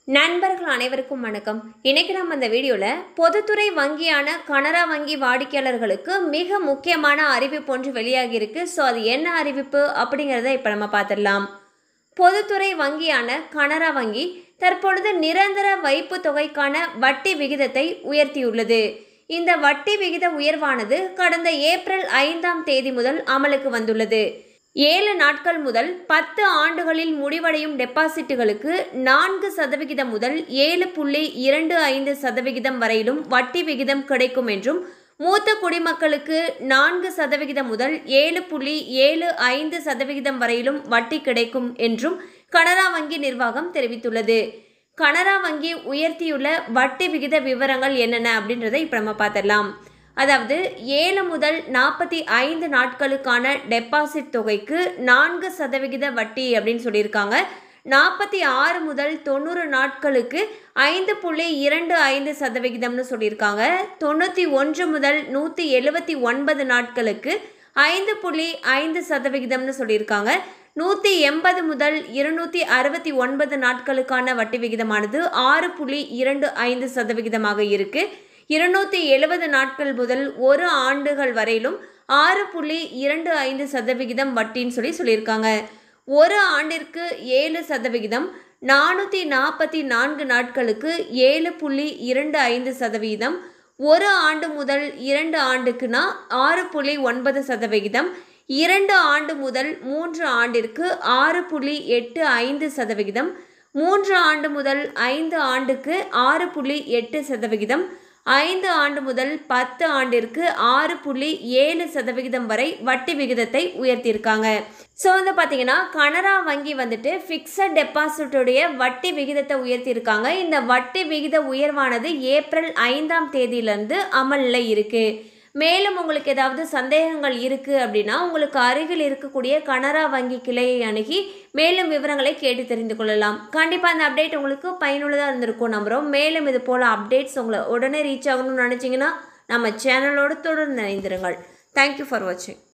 நண்பர்கள் அனைவருக்கும் வணக்கம் இன்னைக்கு நம்ம இந்த வீடியோவில் பொதுத்துறை வங்கியான கனரா வங்கி வாடிக்கையாளர்களுக்கு மிக முக்கியமான அறிவிப்பு ஒன்று வெளியாகியிருக்கு ஸோ அது என்ன அறிவிப்பு அப்படிங்கிறத இப்போ நம்ம பார்த்துடலாம் பொதுத்துறை வங்கியான கனரா வங்கி தற்பொழுது நிரந்தர வைப்பு தொகைக்கான வட்டி விகிதத்தை உயர்த்தியுள்ளது இந்த வட்டி விகித உயர்வானது கடந்த ஏப்ரல் ஐந்தாம் தேதி முதல் அமலுக்கு வந்துள்ளது ஏழு நாட்கள் முதல் பத்து ஆண்டுகளில் முடிவடையும் டெபாசிட்டுகளுக்கு நான்கு சதவிகிதம் முதல் ஏழு புள்ளி இரண்டு ஐந்து சதவிகிதம் வரையிலும் வட்டி விகிதம் கிடைக்கும் என்றும் மூத்த குடிமக்களுக்கு நான்கு சதவிகிதம் முதல் ஏழு புள்ளி ஏழு ஐந்து சதவிகிதம் வரையிலும் வட்டி கிடைக்கும் என்றும் கனரா வங்கி நிர்வாகம் தெரிவித்துள்ளது கனரா வங்கி உயர்த்தியுள்ள வட்டி விகித விவரங்கள் என்னென்ன அப்படின்றத இப்போ நம்ம பார்த்துடலாம் அதாவது ஏழு முதல் நாற்பத்தி ஐந்து நாட்களுக்கான டெபாசிட் தொகைக்கு நான்கு சதவிகித வட்டி அப்படின்னு சொல்லியிருக்காங்க நாற்பத்தி ஆறு முதல் தொண்ணூறு நாட்களுக்கு ஐந்து புள்ளி இரண்டு ஐந்து சதவிகிதம்னு சொல்லியிருக்காங்க தொண்ணூற்றி ஒன்று முதல் நூற்றி எழுபத்தி ஒன்பது நாட்களுக்கு ஐந்து புள்ளி ஐந்து சதவிகிதம்னு சொல்லியிருக்காங்க நூற்றி எண்பது முதல் இருநூற்றி அறுபத்தி ஒன்பது நாட்களுக்கான வட்டி விகிதமானது ஆறு புள்ளி இரண்டு ஐந்து சதவிகிதமாக இருக்குது இருநூற்றி எழுபது நாட்கள் முதல் ஒரு ஆண்டுகள் வரையிலும் ஆறு புள்ளி இரண்டு ஐந்து சதவிகிதம் வட்டின்னு சொல்லி சொல்லியிருக்காங்க ஒரு ஆண்டிற்கு ஏழு சதவிகிதம் நானூற்றி நாற்பத்தி நான்கு நாட்களுக்கு ஏழு புள்ளி இரண்டு ஐந்து சதவிகிதம் ஒரு ஆண்டு முதல் இரண்டு ஆண்டுக்குனா ஆறு புள்ளி ஒன்பது சதவிகிதம் இரண்டு ஆண்டு முதல் மூன்று ஆண்டிற்கு ஆறு புள்ளி எட்டு ஐந்து சதவிகிதம் மூன்று ஆண்டு முதல் ஐந்து ஆண்டுக்கு ஆறு புள்ளி எட்டு சதவிகிதம் ஐந்து ஆண்டு முதல் பத்து ஆண்டிற்கு ஆறு புள்ளி ஏழு சதவிகிதம் வரை வட்டி விகிதத்தை உயர்த்தியிருக்காங்க ஸோ வந்து பார்த்தீங்கன்னா கனரா வங்கி வந்துட்டு ஃபிக்ஸட் டெபாசிட்டுடைய வட்டி விகிதத்தை உயர்த்தியிருக்காங்க இந்த வட்டி விகித உயர்வானது ஏப்ரல் ஐந்தாம் தேதியிலேருந்து அமலில் இருக்குது மேலும் உங்களுக்கு ஏதாவது சந்தேகங்கள் இருக்குது அப்படின்னா உங்களுக்கு அருகில் இருக்கக்கூடிய கனரா வங்கி கிளையை அணுகி மேலும் விவரங்களை கேட்டு தெரிந்து கொள்ளலாம் கண்டிப்பாக அந்த அப்டேட் உங்களுக்கு பயனுள்ளதாக இருந்திருக்கும் நம்புகிறோம் மேலும் இது போல் அப்டேட்ஸ் உங்களை உடனே ரீச் ஆகணும்னு நினச்சிங்கன்னா நம்ம சேனலோடு தொடர்ந்து இணைந்திருங்கள் தேங்க்யூ ஃபார் வாட்சிங்